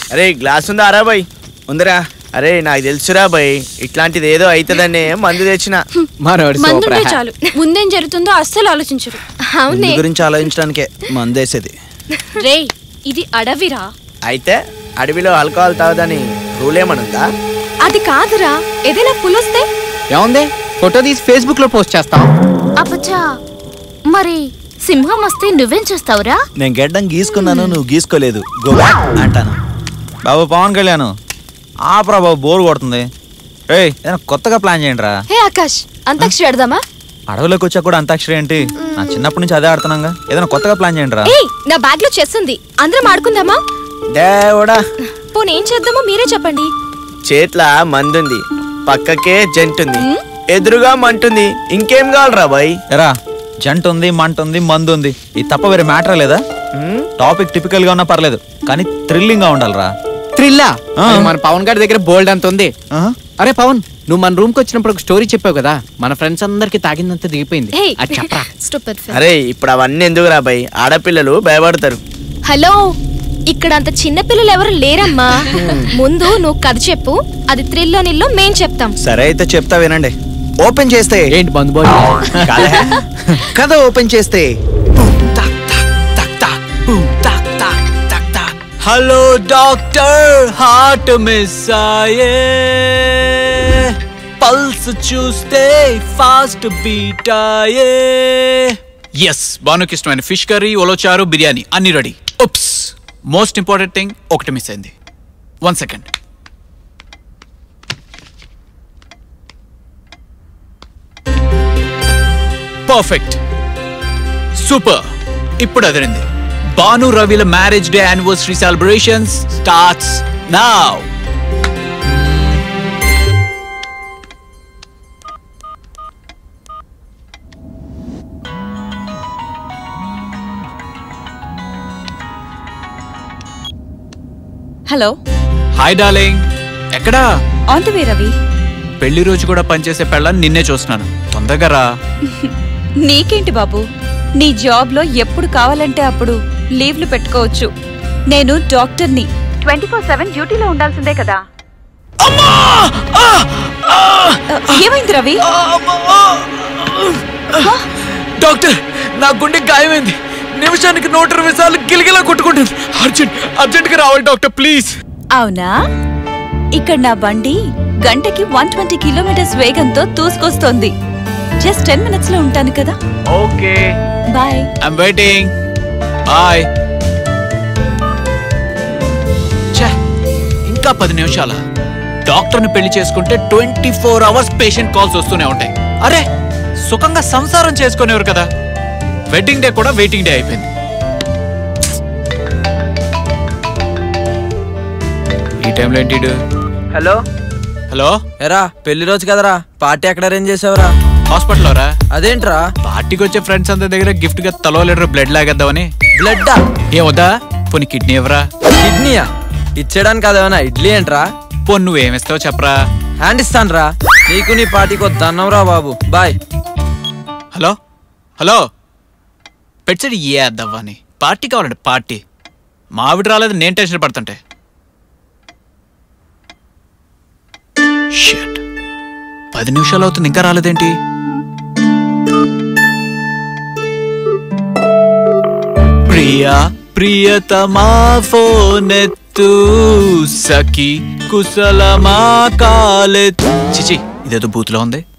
అరే గ్లాస్ ఉందా అరా బాయ్ ఉందిరా అరే నాకు తెలుసురా బాయ్ ఇట్లాంటిది ఏదో అవుతుందనే మందు తెచ్చిన మనోడి మందుంటే చాలు ముందేం జరుగుతుందో అస్సలు ఆలోచించరు అవునే ముందు గురించి ఆలోచించడానికే మందేసేది రేయ్ ఇది అడవిరా అయితే అడవిలో ఆల్కహాల్ తాగదని రూల్ ఏమనుందా అది కాదురా ఏదైనా పులొస్తే ఏముంది ఫోటో తీసి ఫేస్బుక్ లో పోస్ట్ చేస్తాం అప్పచ్చా మరి సింహం వస్తే నువ్వేం చేస్తావురా నేను గెడ్డం గీసుకున్నాను నువ్వు గీసుకోలేదు గో బ్యాక్ అంటాను బాబు పవన్ కళ్యాణ్ ఆపరా బాబు బోర్ కొడుతుంది ఏయ్ ఏదైనా కొత్తగా ప్లాన్ చేయండి రా హే ఆకాష్ అంతాక్షరి ఆడదామా అడవిలోకి వచ్చా కూడా అంతాక్షరి ఏంటి నా చిన్నప్పటి నుంచి అదే ఆడుతున్నాగా ఏదైనా కొత్తగా ప్లాన్ చేయండి రా ఏయ్ నా బ్యాగ్ లో చెస్ ఉంది అందరం ఆడుకుందామా దేవుడా పోనీ ఏం చేద్దామో మీరే చెప్పండి చేట్ల మందుంది పక్కకే జంటుంది ఎదురుగా మంటుంది ఇంకేం కావాలరా బాయ్ ఎరా జంట ఉంది మంట ఉంది మందు ఉంది ఇది తప్ప వేరే మ్యాటర్ లేదా హ్మ్? టాపిక్ టిపికల్ గా ఉన్నా పర్లేదు కానీ థ్రిల్లింగ్ గా ఉండాలిరా థ్రిల్లా ఆ. మన పవన్ గారి దగ్గర బోల్డ్ అంత ఉంది ఆహా. అరే పవన్ నువ్వు మన రూమ్ కి వచ్చినప్పుడు ఒక స్టోరీ చెప్పావు కదా మన ఫ్రెండ్స్ అందరికి తాగిందంత దిగిపోయింది హే అది చెప్పరా స్టూపిడ్ అరే ఇప్పుడు అవన్నీ ఎందుకు రా బాయ్ ఆడపిల్లలు భయపడతారు హలో ఇక్కడ అంత చిన్న పిల్లలు ఎవరు లేరమ్మా ముందు నువ్వు కథ చెప్పు అది త్రిల్లో నిల్లో మేం చెప్తాం సరే అయితే చెప్తా వినండి ఓపెన్ చేస్తే ఏంటి బంధు బాయ్ కాదే. కథ ఓపెన్ చేస్తే హలో డాక్టర్ హార్ట్ మిస్ అయ్యే పల్స్ చూస్తే ఫాస్ట్ బీట్ అయ్యే ఎస్ బానుకి ఇష్టమైన ఫిష్ కర్రీ ఒలోచారు బిర్యానీ అన్ని ready oops most important thing ఒకటి మిస్ అయింది వన్ సెకండ్ పర్ఫెక్ట్ సూపర్ ఇప్పుడు అదిరింది భాను రవిల marriage day anniversary celebrations starts now hello hi darling ఎక్కడా ఆన్ ది వే రవి పెళ్లి రోజు కూడా పనిచేసే పెళ్ళని నిన్నే చూస్తున్నాను తొందరగా రా నీకేంటి బాబు నీ జాబ్లో ఎప్పుడు కావాలంటే అప్పుడు లీవ్లు పెట్టుకోవచ్చు నేను డాక్టర్ని ట్వంటీ ఫోర్ సెవెన్ డ్యూటీలో ఉండాల్సిందే కదా ఏమైంది రవి డాక్టర్ నా గుండె గాయమైంది నిమిషానికి నూట ఇరవై సార్లు గిలిగిలా కొట్టుకుంటుంది అర్జెంట్ అర్జెంట్ గా రావాలి డాక్టర్ ప్లీజ్ అవునా ఇక్కడ నా బండి గంటకి వన్ ట్వంటీ కిలోమీటర్స్ వేగంతో దూసుకొస్తోంది జస్ట్ టెన్ మినిట్స్ లో ఉంటాను కదా okay bye I'm waiting bye ఇంకా పది నిమిషాల డాక్టర్ని పెళ్లి చేసుకుంటే twenty four hours patient calls వస్తూనే ఉంటాయి అరే సుఖంగా సంసారం చేసుకునేవారు కదా వెడ్డింగ్ డే కూడా వెయిటింగ్ డే అయిపోయింది ఈ టైంలో ఏంటి ఈడు? హలో హలో ఎరా పెళ్లి రోజు కదరా పార్టీ ఎక్కడ అరేంజ్ చేసావురా హాస్పిటల్లో రా అదేంట్రా పార్టీకి వచ్చే ఫ్రెండ్స్ అందరి దగ్గర గిఫ్ట్ గా తలో లీటర్ బ్లడ్ లాగేద్దామని బ్లడ్ ఏమవుదా పోనీ కిడ్నీ ఎవరా కిడ్నీయా ఇచ్చేయడానికి అదేమన్నా ఇడ్లీ ఏంట్రా పోనీ నువ్వేమిస్తావు చెప్పరా హ్యాండ్ ఇస్తానురా నీకు నీ పార్టీకి వద్దన్నావు రా బాబు బాయ్ హలో హలో పెట్సడి ఏ అద్దవ్వని పార్టీ కావాలండి పార్టీ మా ఆవిడ రాలేదు నేను టెన్షన్ పడుతుంటే Shit. పది నిమిషాలు అవుతుంది ఇంకా రాలేదేంటి ప్రియా ప్రియతమా ఫోనెత్తు సఖి కుశలమా కాలెత్తు చిచి ఇదేదో బూత్లో ఉంది